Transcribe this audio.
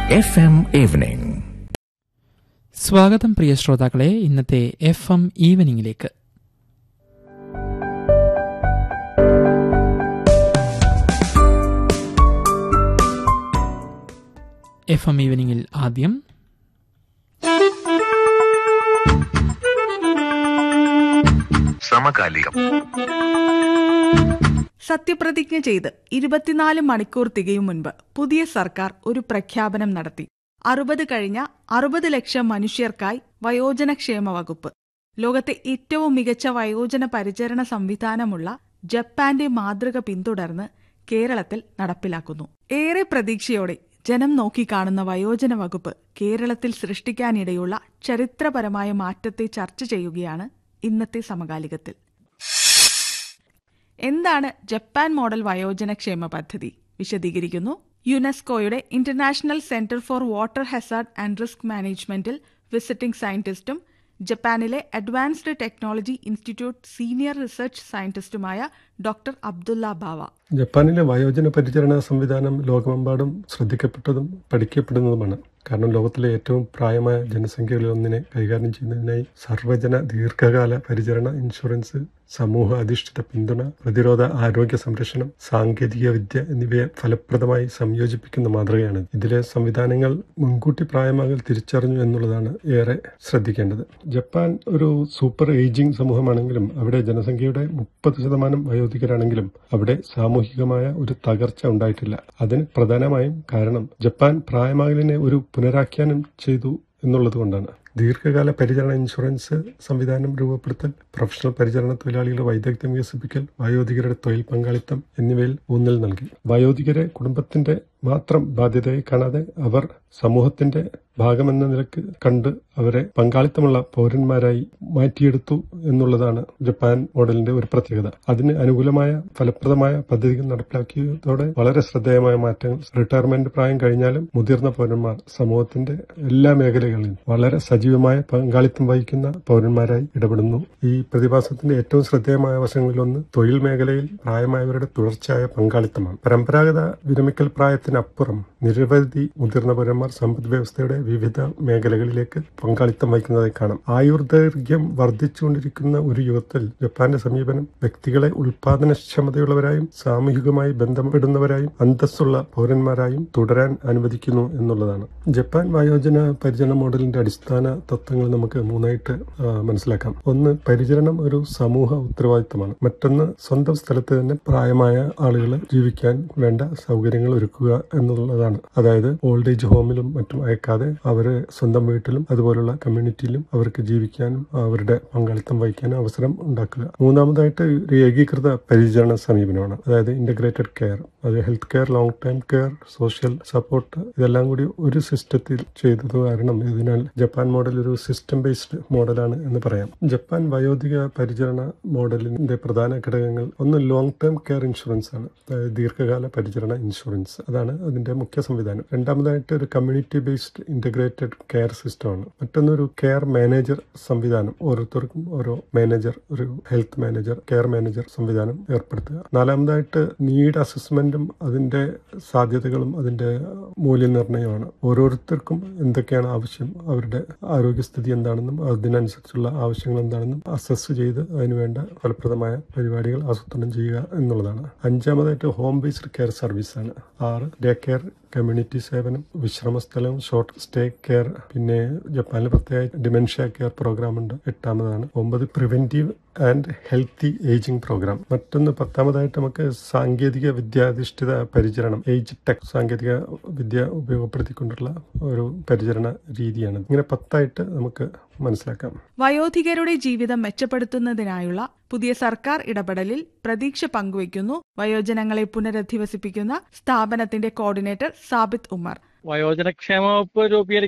FM Evening. സ്വാഗതം പ്രിയ ശ്രോതാക്കളെ ഇന്നത്തെ എഫ് എം ഈവനിങ്ങിലേക്ക് എഫ് എം ഈവനിങ്ങിൽ ആദ്യം സമകാലികം സത്യപ്രതിജ്ഞ ചെയ്ത് ഇരുപത്തിനാല് മണിക്കൂർ തികയും മുൻപ് പുതിയ സർക്കാർ ഒരു പ്രഖ്യാപനം നടത്തി അറുപത് കഴിഞ്ഞ അറുപത് ലക്ഷം മനുഷ്യർക്കായി വയോജനക്ഷേമ വകുപ്പ് ലോകത്തെ ഏറ്റവും മികച്ച വയോജന പരിചരണ സംവിധാനമുള്ള ജപ്പാന്റെ മാതൃക പിന്തുടർന്ന് കേരളത്തിൽ നടപ്പിലാക്കുന്നു ഏറെ പ്രതീക്ഷയോടെ ജനം നോക്കിക്കാണുന്ന വയോജന വകുപ്പ് കേരളത്തിൽ സൃഷ്ടിക്കാനിടയുള്ള ചരിത്രപരമായ മാറ്റത്തെ ചർച്ച ചെയ്യുകയാണ് ഇന്നത്തെ സമകാലികത്തിൽ എന്താണ് ജപ്പാൻ മോഡൽ വയോജനക്ഷേമ പദ്ധതി വിശദീകരിക്കുന്നു യുനെസ്കോയുടെ international centre for water hazard and risk മാനേജ്മെന്റിൽ വിസിറ്റിംഗ് സയന്റിസ്റ്റും ജപ്പാനിലെ advanced technology institute senior research സയന്റിസ്റ്റുമായ ഡോക്ടർ അബ്ദുള്ള ബാവ ജപ്പാനിലെ വയോജന പരിചരണ സംവിധാനം ലോകമെമ്പാടും ശ്രദ്ധിക്കപ്പെട്ടതും പഠിക്കപ്പെടുന്നതുമാണ് കാരണം ലോകത്തിലെ ഏറ്റവും പ്രായമായ ജനസംഖ്യകളിൽ ഒന്നിനെ കൈകാര്യം ചെയ്യുന്നതിനായി സർവജന ദീർഘകാല പരിചരണ ഇൻഷുറൻസ് സമൂഹ അധിഷ്ഠിത പിന്തുണ പ്രതിരോധ ആരോഗ്യ സംരക്ഷണം സാങ്കേതിക വിദ്യ എന്നിവയെ ഫലപ്രദമായി സംയോജിപ്പിക്കുന്ന മാതൃകയാണ് ഇതിലെ സംവിധാനങ്ങൾ മുൻകൂട്ടി പ്രായമാകൽ തിരിച്ചറിഞ്ഞു എന്നുള്ളതാണ് ഏറെ ശ്രദ്ധിക്കേണ്ടത് ജപ്പാൻ ഒരു സൂപ്പർ ഏജിംഗ് സമൂഹമാണെങ്കിലും അവിടെ ജനസംഖ്യയുടെ മുപ്പത് ശതമാനം വയോധികരാണെങ്കിലും അവിടെ സാമൂഹികമായ ഒരു തകർച്ച ഉണ്ടായിട്ടില്ല അതിന് പ്രധാനമായും കാരണം ജപ്പാൻ പ്രായമാകലിനെ ഒരു പുനരാഖ്യാനം ചെയ്തു എന്നുള്ളതുകൊണ്ടാണ് ദീർഘകാല പരിചരണ ഇൻഷുറൻസ് സംവിധാനം രൂപപ്പെടുത്തൽ പ്രൊഫഷണൽ പരിചരണ തൊഴിലാളികളുടെ വൈദഗ്ധ്യം വികസിപ്പിക്കൽ വയോധികരുടെ തൊഴിൽ പങ്കാളിത്തം എന്നിവയിൽ ഊന്നൽ നൽകി വയോധികരെ കുടുംബത്തിന്റെ മാത്രം ബാധ്യതയായി കാണാതെ അവർ സമൂഹത്തിന്റെ ഭാഗമെന്ന നിലക്ക് കണ്ട് അവരെ പങ്കാളിത്തമുള്ള പൗരന്മാരായി മാറ്റിയെടുത്തു എന്നുള്ളതാണ് ജപ്പാൻ മോഡലിന്റെ ഒരു പ്രത്യേകത അതിന് അനുകൂലമായ ഫലപ്രദമായ പദ്ധതികൾ നടപ്പിലാക്കിയതോടെ വളരെ ശ്രദ്ധേയമായ മാറ്റങ്ങൾ റിട്ടയർമെന്റ് പ്രായം കഴിഞ്ഞാലും മുതിർന്ന പൗരന്മാർ സമൂഹത്തിന്റെ എല്ലാ മേഖലകളിലും വളരെ സജീവമായ പങ്കാളിത്തം വഹിക്കുന്ന പൗരന്മാരായി ഇടപെടുന്നു ഈ പ്രതിഭാസത്തിന്റെ ഏറ്റവും ശ്രദ്ധേയമായ വശങ്ങളിലൊന്ന് തൊഴിൽ മേഖലയിൽ പ്രായമായവരുടെ തുടർച്ചയായ പങ്കാളിത്തമാണ് പരമ്പരാഗത വിരമിക്കൽ പ്രായത്തിനപ്പുറം നിരവധി മുതിർന്ന പൗരന്മാർ സമ്പദ് വ്യവസ്ഥയുടെ വിവിധ മേഖലകളിലേക്ക് പങ്കാളിത്തം വഹിക്കുന്നതായി കാണാം ആയുർദൈർഘ്യം വർദ്ധിച്ചുകൊണ്ടിരിക്കുന്ന ഒരു യുഗത്തിൽ ജപ്പാന്റെ സമീപനം വ്യക്തികളെ ഉൽപാദനക്ഷമതയുള്ളവരായും സാമൂഹികമായി ബന്ധപ്പെടുന്നവരായും അന്തസ്സുള്ള പൗരന്മാരായും തുടരാൻ അനുവദിക്കുന്നു എന്നുള്ളതാണ് ജപ്പാൻ വയോജന പരിചരണ മോഡലിന്റെ അടിസ്ഥാന തത്വങ്ങൾ നമുക്ക് മൂന്നായിട്ട് ആ, മനസ്സിലാക്കാം ഒന്ന് പരിചരണം ഒരു സമൂഹ ഉത്തരവാദിത്തമാണ് മറ്റൊന്ന് സ്വന്തം സ്ഥലത്ത് തന്നെ പ്രായമായ ആളുകൾ ജീവിക്കാൻ വേണ്ട സൗകര്യങ്ങൾ ഒരുക്കുക എന്നുള്ളതാണ് അതായത് ഓൾഡ് ഏജ് ഹോമിലും മറ്റും അയക്കാതെ അവര് സ്വന്തം വീട്ടിലും അതുപോലുള്ള കമ്മ്യൂണിറ്റിയിലും അവർക്ക് ജീവിക്കാനും അവരുടെ പങ്കാളിത്തം വഹിക്കാനും അവസരം ഉണ്ടാക്കുക മൂന്നാമതായിട്ട് ഒരു ഏകീകൃത പരിചരണ സമീപനമാണ് അതായത് ഇന്റഗ്രേറ്റഡ് കെയർ അത് health care long time care social support ഇതെല്ലാം കൂടി ഒരു സിസ്റ്റത്തിൽ ചെയ്തത് കാരണം ഇതിനാൽ ജപ്പാൻ മോഡൽ ഒരു സിസ്റ്റം ബേസ്ഡ് മോഡലാണ് എന്ന് പറയാം ജപ്പാൻ വയോധിക പരിചരണ മോഡലിന്റെ പ്രധാന ഘടകങ്ങൾ ഒന്ന് ലോങ് ടേം കെയർ ഇൻഷുറൻസ് ആണ് അതായത് ദീർഘകാല പരിചരണ ഇൻഷുറൻസ് അതാണ് അതിന്റെ മുഖ്യ സംവിധാനം രണ്ടാമതായിട്ട് ഒരു കമ്മ്യൂണിറ്റി ബേസ്ഡ് ഇന്റഗ്രേറ്റഡ് കെയർ സിസ്റ്റമാണ് മറ്റൊന്നൊരു കെയർ മാനേജർ സംവിധാനം ഓരോരുത്തർക്കും ഓരോ മാനേജർ ഒരു ഹെൽത്ത് മാനേജർ കെയർ മാനേജർ സംവിധാനം ഏർപ്പെടുത്തുക നാലാമതായിട്ട് നീഡ് അസസ്മെന്റും അതിന്റെ സാധ്യതകളും അതിന്റെ മൂല്യനിർണ്ണയമാണ് ഓരോരുത്തർക്കും എന്തൊക്കെയാണ് ആവശ്യം അവരുടെ ആരോഗ്യസ്ഥിതി എന്താണെന്നും അതിനനുസരിച്ചുള്ള ആവശ്യങ്ങൾ എന്താണെന്നും അസസ് ചെയ്ത് അതിനുവേണ്ട ഫലപ്രദമായ പരിപാടികൾ ആസൂത്രണം ചെയ്യുക എന്നുള്ളതാണ് അഞ്ചാമതായിട്ട് ഹോം ബേസ്ഡ് കെയർ സർവീസ് ആണ് ആറ് ഡേ കെയർ കമ്മ്യൂണിറ്റി സേവനം വിശ്രമസ്ഥലം ഷോർട്ട് സ്റ്റേ കെയർ പിന്നെ ജപ്പാനിൽ പ്രത്യേക ഡിമെൻഷ്യ കെയർ പ്രോഗ്രാം ഉണ്ട് എട്ടാമതാണ് ഒമ്പത് preventive and healthy ageing programme മറ്റൊന്ന് പത്താമതായിട്ട് നമുക്ക് സാങ്കേതിക വിദ്യാധിഷ്ഠിത പരിചരണം ഏജ് ടെക് സാങ്കേതിക വിദ്യ ഉപയോഗപ്പെടുത്തിക്കൊണ്ടുള്ള ഒരു പരിചരണ രീതിയാണ് ഇങ്ങനെ പത്തായിട്ട് നമുക്ക് മനസ്സിലാക്കാം വയോധികരുടെ ജീവിതം മെച്ചപ്പെടുത്തുന്നതിനായുള്ള പുതിയ സർക്കാർ ഇടപെടലിൽ പ്രതീക്ഷ പങ്കുവയ്ക്കുന്നു വയോജനങ്ങളെ പുനരധിവസിപ്പിക്കുന്ന സ്ഥാപനത്തിന്റെ കോർഡിനേറ്റർ സാബിത് ഉമർ വയോജനക്ഷേമ വകുപ്പ് രൂപീകരിക്കുന്ന